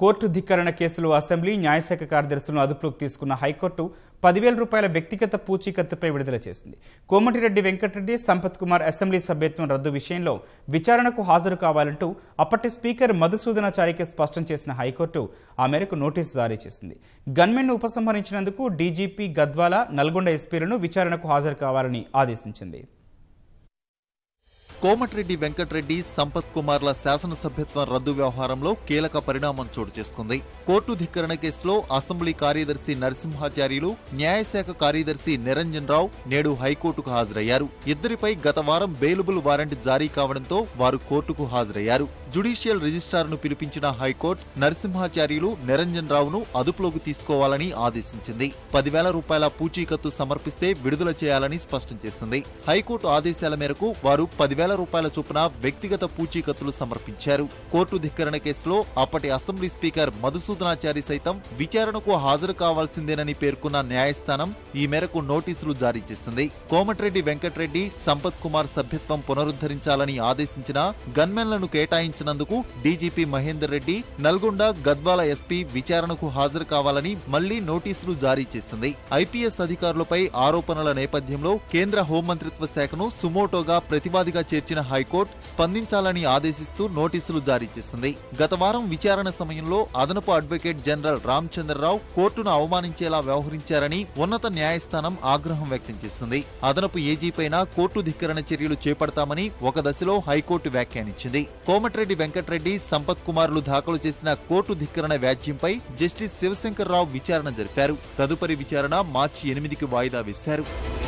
court ధిక్కరణ కేసులో assembly న్యాయశాఖ కార్యదర్శులను అదుపులోకి తీసుకున్న హైకోర్టు పదివేల రూపాయల వ్యక్తిగత పూచీకత్తుపై విడుదల చేసింది కోమటిరెడ్డి వెంకటరెడ్డి సంపత్ కుమార్ అసెంబ్లీ సభ్యత్వం రద్దు విషయంలో విచారణకు హాజరు కావాలంటూ అప్పటి స్పీకర్ మధుసూదనాచారికి స్పష్టం చేసిన హైకోర్టు ఆ మేరకు నోటీసు జారీ చేసింది గన్మెన్ను ఉపసంహరించినందుకు డీజీపీ గద్వాల నల్గొండ ఎస్పీలను విచారణకు హాజరు కావాలని ఆదేశించింది కోమటిరెడ్డి వెంకటరెడ్డి సంపత్ కుమార్ల శాసనసభ్యత్వం రద్దు వ్యవహారంలో కీలక పరిణామం చోటు చేసుకుంది కోర్టు ధిక్కరణ కేసులో అసెంబ్లీ కార్యదర్శి నరసింహాచార్యులు న్యాయశాఖ కార్యదర్శి నిరంజన్ రావు నేడు హైకోర్టుకు హాజరయ్యారు ఇద్దరిపై గత వారం బెయిలబుల్ వారెంట్ జారీ కావడంతో వారు కోర్టుకు హాజరయ్యారు జుడిషియల్ రిజిస్ట్రార్ను పిలిపించిన హైకోర్టు నరసింహాచార్యులు నిరంజన్ రావును అదుపులోకి తీసుకోవాలని ఆదేశించింది పదివేల రూపాయల పూచీకత్తు సమర్పిస్తే విడుదల చేయాలని స్పష్టం చేసింది హైకోర్టు ఆదేశాల మేరకు వారు పదివేల రూపాయల చొప్పున వ్యక్తిగత పూచీకత్తులు సమర్పించారు కోర్టు ధిక్కరణ కేసులో అప్పటి అసెంబ్లీ స్పీకర్ మధుసూదనాచారి సైతం విచారణకు హాజరు కావాల్సిందేనని పేర్కొన్న న్యాయస్థానం ఈ మేరకు నోటీసులు జారీ చేసింది కోమటిరెడ్డి వెంకటరెడ్డి సంపత్ కుమార్ సభ్యత్వం పునరుద్ధరించాలని ఆదేశించిన గన్మెన్లను కేటాయించినందుకు డీజీపీ మహేందర్ రెడ్డి నల్గొండ గద్వాల ఎస్పీ విచారణకు హాజరు కావాలని మళ్లీ నోటీసులు జారీ చేసింది ఐపీఎస్ అధికారులపై ఆరోపణల నేపథ్యంలో కేంద్ర హోంమంత్రిత్వ శాఖను సుమోటోగా ప్రతివాదిగా చేర్చిన హైకోర్టు స్పందించాలని ఆదేశిస్తూ నోటీసులు జారీ చేసింది గత వారం విచారణ సమయంలో అదనపు అడ్వకేట్ జనరల్ రామచంద్రరావు కోర్టును అవమానించేలా వ్యవహరించారని ఉన్నత న్యాయస్థానం ఆగ్రహం వ్యక్తం చేసింది అదనపు ఏజీపైన కోర్టు ధిక్కరణ చర్యలు చేపడతామని ఒక దశలో హైకోర్టు వ్యాఖ్యానించింది కోమటిరెడ్డి వెంకటరెడ్డి సంపత్ కుమార్లు దాఖలు చేసిన కోర్టు ధిక్కరణ వ్యాజ్యంపై జస్టిస్ శివశంకర్ రావు విచారణ జరిపారు తదుపరి విచారణ మార్చి ఎనిమిదికి వాయిదా వేశారు